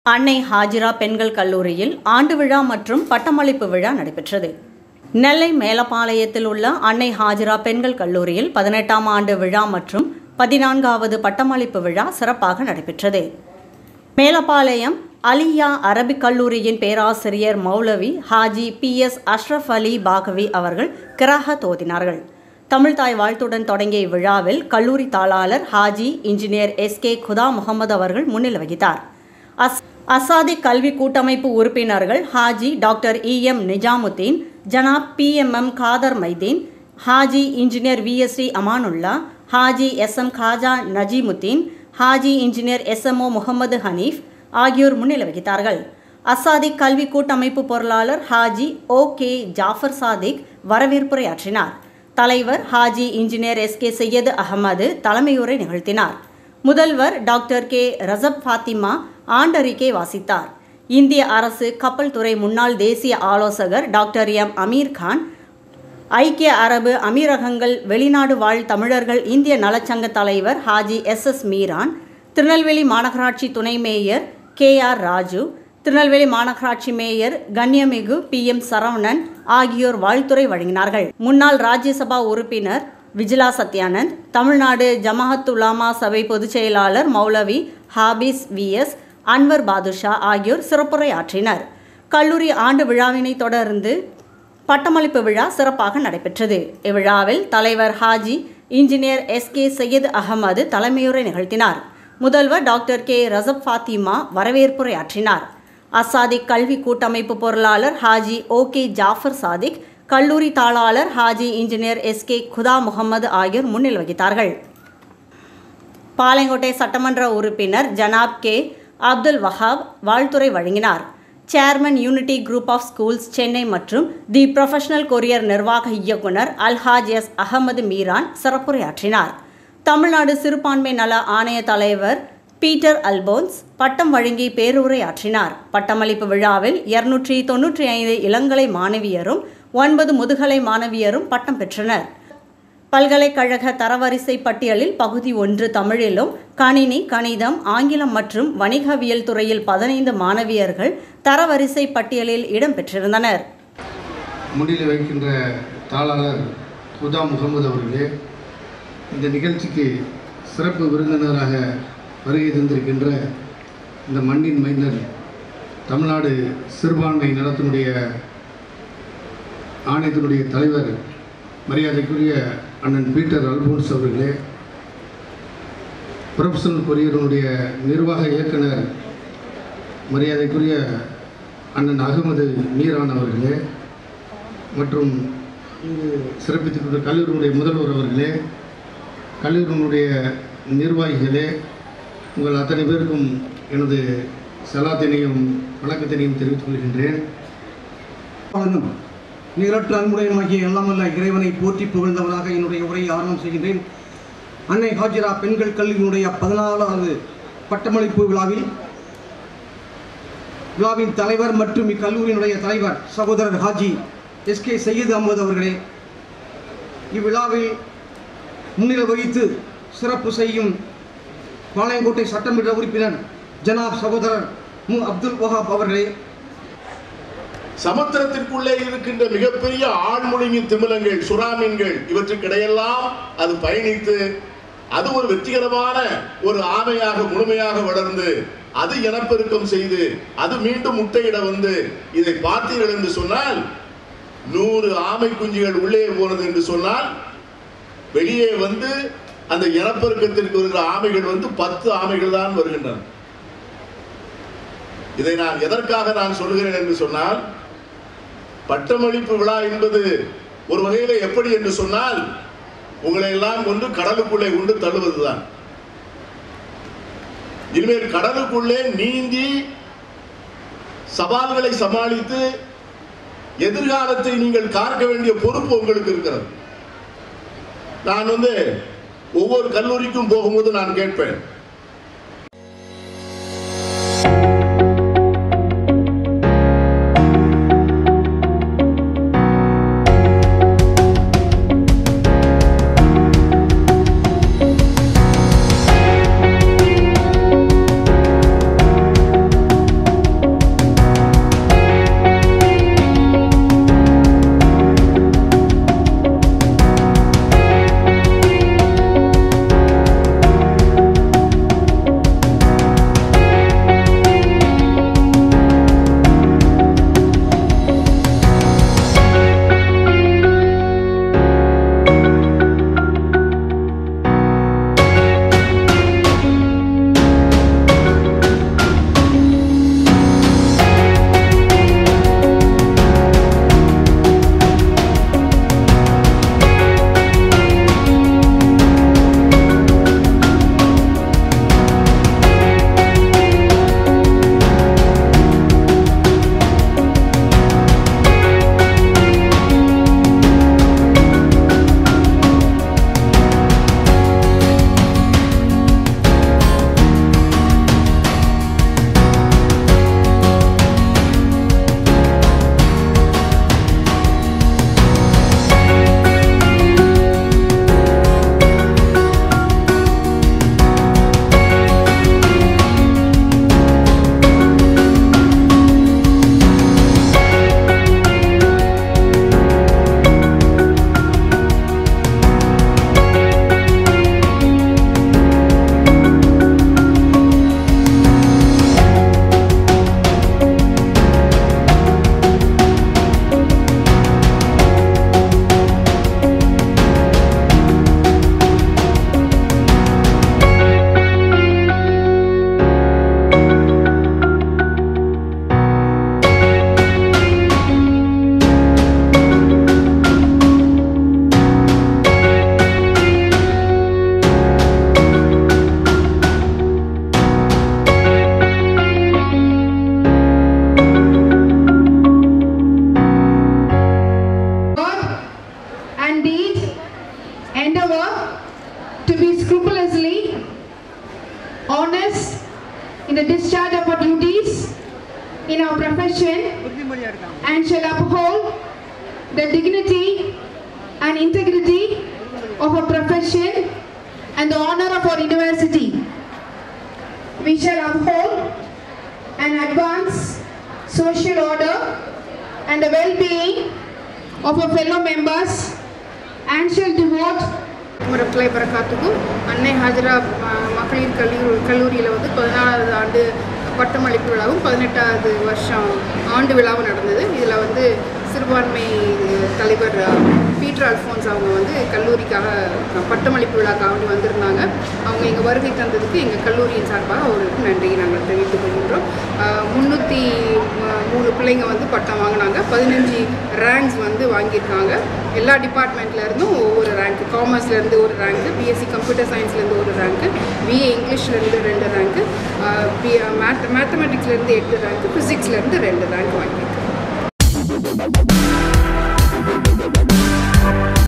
அன்னை ஹாஜிரா பெண்கள் கல்லூரியில் ஆண்டு விழா மற்றும் பட்டமளிப்பு விழா நடைபெற்றது நெல்லை மேலப்பாளையத்தில் உள்ள அன்னை ஹாஜிரா பெண்கள் கல்லூரியில் பதினெட்டாம் ஆண்டு விழா மற்றும் பதினான்காவது பட்டமளிப்பு விழா சிறப்பாக நடைபெற்றது மேலப்பாளையம் அலியா அரபிக் கல்லூரியின் பேராசிரியர் மௌலவி ஹாஜி பி எஸ் அஷ்ரஃப் அலி பாகவி அவர்கள் கிராக தோதினார்கள் தமிழ்தாய் வாழ்த்துடன் தொடங்கிய இவ்விழாவில் கல்லூரி தாளாளர் Haji engineer S K Kudha Mohammed அவர்கள் முன்னிலை வகித்தார் அஸ் அசாதி கல்வி கூட்டமைப்பு உறுப்பினர்கள் Haji doctor E M Nizamudeen Janab P M M Kader Mydeen Haji engineer V S C Amanullah Haji S M Khaja Najimudeen Haji engineer S M O Mohammed Hanif ஆகியோர் முன்னிலை வகித்தார்கள் அசாதி கல்வி கூட்டமைப்பு பொருளாளர் ஹாஜி ஓ கே ஜாஃபர் சாதிக் வரவேற்புரையாற்றினார் தலைவர் Haji engineer S K Syed Ahmed தலைமையுரை நிகழ்த்தினார் முதல்வர் டாக்டர் கே ரசப் ஃபாத்திமா ஆண்டறிக்கை வாசித்தார் இந்திய அரசு கப்பல் துறை முன்னாள் தேசிய ஆலோசகர் டாக்டர் எம் அமீர் கான் ஐக்கிய அரபு அமீரகங்கள் வெளிநாடு வாழ் தமிழர்கள் இந்திய நலச்சங்க தலைவர் ஹாஜி எஸ் எஸ் மீரான் திருநெல்வேலி மாநகராட்சி துணை mayor K R Raju Tirunelveli மாநகராட்சி மேயர் கண்ணியமிகு பி எம் சரவணன் ஆகியோர் வாழ்த்துரை வழங்கினார்கள் முன்னாள் ராஜ்யசபா உறுப்பினர் விஜிலா சத்யானந்த் தமிழ்நாடு ஜமாஅத் உலாமா சபை பொதுச் செயலாளர் மௌலவி ஹாபிஸ் விஎஸ் அன்வர் பாதுஷா ஆகியோர் சிறப்புரை ஆற்றினர் கல்லூரி ஆண்டு விழாவினை தொடர்ந்து பட்டமளிப்பு விழா சிறப்பாக நடைபெற்றது இவ்விழாவில் தலைவர் Haji engineer S K Syed Ahmed தலைமையுரை நிகழ்த்தினார் முதல்வர் டாக்டர் கே ரசப் ஃபாத்திமா வரவேற்புரையாற்றினார் அசாதிக் கல்வி கூட்டமைப்பு பொருளாளர் ஹாஜி ஓ கே ஜாஃபர் சாதிக் கல்லூரி தாளாளர் Haji engineer S K Kudha Mohammed ஆகியோர் முன்னிலை வகித்தார்கள் பாளையங்கோட்டை சட்டமன்ற உறுப்பினர் ஜனாப் கே அப்துல் வஹாப் வாழ்த்துரை வழங்கினார் chairman unity group of schools Chennai மற்றும் தி ப்ரொஃபஷனல் கொரியர் நிர்வாக இயக்குனர் அல்ஹாஜ் எஸ் அகமது மீரான் சிறப்புரையாற்றினார் தமிழ்நாடு சிறுபான்மை நல ஆணைய தலைவர் பீட்டர் அல்போன்ஸ் பட்டம் வழங்கி பேருரையாற்றினார் பட்டமளிப்பு விழாவில் இருநூற்றி தொன்னூற்றி ஐந்து இளங்கலை மாணவியரும் ஒன்பது முதுகலை மாணவியரும் பட்டம் பெற்றனர் பல்கலைக்கழக தரவரிசை பட்டியலில் பகுதி ஒன்று தமிழிலும் கணினி கணிதம் ஆங்கிலம் மற்றும் வணிகவியல் துறையில் பதினைந்து மாணவியர்கள் தரவரிசை பட்டியலில் இடம்பெற்றிருந்தனர் முன்னிலை வைக்கின்ற தாளாளர் குதா முகமது அவர்களே இந்த நிகழ்ச்சிக்கு சிறப்பு விருந்தினராக வருகை தந்திருக்கின்ற இந்த மண்ணின் மைந்தர் தமிழ்நாடு சிறுபான்மை நலத்தினுடைய ஆணையத்தினுடைய தலைவர் மரியாதைக்குரிய அண்ணன் பீட்டர் அல்போன்ஸ் அவர்களே ப்ரொஃபஷனல் கொரியருடைய நிர்வாக இயக்குனர் மரியாதைக்குரிய அண்ணன் அகமது மீரான் அவர்களே மற்றும் இங்கு சிறப்பித்திருக்கிற கல்லூரியினுடைய முதல்வர் அவர்களே கல்லூரியினுடைய நிர்வாகிகளே உங்கள் அத்தனை பேருக்கும் எனது சலாத்தினையும் வணக்கத்தினையும் தெரிவித்துக் கொள்கின்றேன் வணக்கம் நிகரற்ற அன்புடையமாகிய எல்லாமல்ல இறைவனை போற்றி புகழ்ந்தவனாக என்னுடைய உரையை ஆரம்பம் செய்கின்றேன் அன்னை ஹாஜிரா பெண்கள் கல்வியினுடைய பதினாலாவது பட்டமளிப்பு விழாவில் விழாவின் தலைவர் மற்றும் இக்கல்லூரியினுடைய தலைவர் சகோதரர் ஹாஜி எஸ் கே சையது அகமது அவர்களே இவ்விழாவில் முன்னிலை வகித்து சிறப்பு செய்யும் பாளையங்கோட்டை சட்டமன்ற உறுப்பினர் ஜனாப் சகோதரர் மு அப்துல் வஹாப் அவர்களே சமுத்திரத்திற்குள்ளே இருக்கின்ற மிகப்பெரிய ஆழ்மொழியின் திமிலங்கள் சுறாமீன்கள் இவற்றுக்கிடையெல்லாம் அது பயணித்து அது ஒரு வெற்றிகரமான ஒரு ஆமையாக முழுமையாக வளர்ந்து அது இனப்பெருக்கம் செய்து அது மீண்டும் முட்டையிட வந்து இதை பார்த்தீர்கள் என்று சொன்னால் நூறு ஆமை குஞ்சுகள் உள்ளே போனது என்று சொன்னால் வெளியே வந்து அந்த இனப்பெருக்கத்திற்கு வருகிற ஆமைகள் வந்து பத்து ஆமைகள் தான் வருகின்றன இதை நான் எதற்காக நான் சொல்கிறேன் என்று சொன்னால் பட்டமளிப்பு விழா என்பது ஒரு வகையில எப்படி என்று சொன்னால் உங்களை எல்லாம் கொண்டு கடலுக்குள்ளே கொண்டு தள்ளுவதுதான் இனிமேல் கடலுக்குள்ளே நீந்தி சவால்களை சமாளித்து எதிர்காலத்தை நீங்கள் காக்க வேண்டிய பொறுப்பு உங்களுக்கு இருக்கிறது நான் வந்து ஒவ்வொரு கல்லூரிக்கும் போகும்போது நான் கேட்பேன் duties in our profession and shall uphold the dignity and integrity of our profession and the honor of our university. We shall uphold and advance social order and the well-being of our fellow members and shall devote வரமத்துலை வரகாத்துக்கும் அன்னை ஹாஜரா அஹ், மகளிர் கல்லூரி கல்லூரியில் வந்து பதினாலாவது ஆண்டு பட்டமளிப்பு விழாவும் பதினெட்டாவது வருஷம் ஆண்டு விழாவும் நடந்தது இதில் வந்து சிறுபான்மை அஹ், தலைவர் அஹ், பீட்டர் அல்ஃபோன்ஸ் அவங்க வந்து கல்லூரிக்காக அஹ், பட்டமளிப்பு விழாக்காக வேண்டி வந்திருந்தாங்க அவங்க எங்கள் வருகை தந்ததுக்கு எங்கள் கல்லூரியின் சார்பாக அவர்களுக்கு நன்றியை நாங்கள் தெரிவித்துக் கொள்கின்றோம் முந்நூற்றி மூணு பிள்ளைங்க வந்து பட்டம் வாங்கினாங்க பதினஞ்சு ரேங்க்ஸ் வந்து வாங்கியிருக்காங்க எல்லா டிபார்ட்மெண்ட்ல இருந்தும் ஒவ்வொரு ரேங்க் காமர்ஸ்லேருந்து ஒரு ரேங்க்கு பிஎஸ்சி கம்ப்யூட்டர் சயின்ஸ்லேருந்து ஒரு ரேங்க்கு பிஏ இங்கிலீஷ்லேருந்து ரெண்டு ரேங்க்கு பி மேத் மேத்தமெட்டிக்ஸ்லேருந்து எட்டு ரேங்க்கு ஃபிசிக்ஸ்லேருந்து ரெண்டு ரேங்க் வாங்கியிருக்காங்க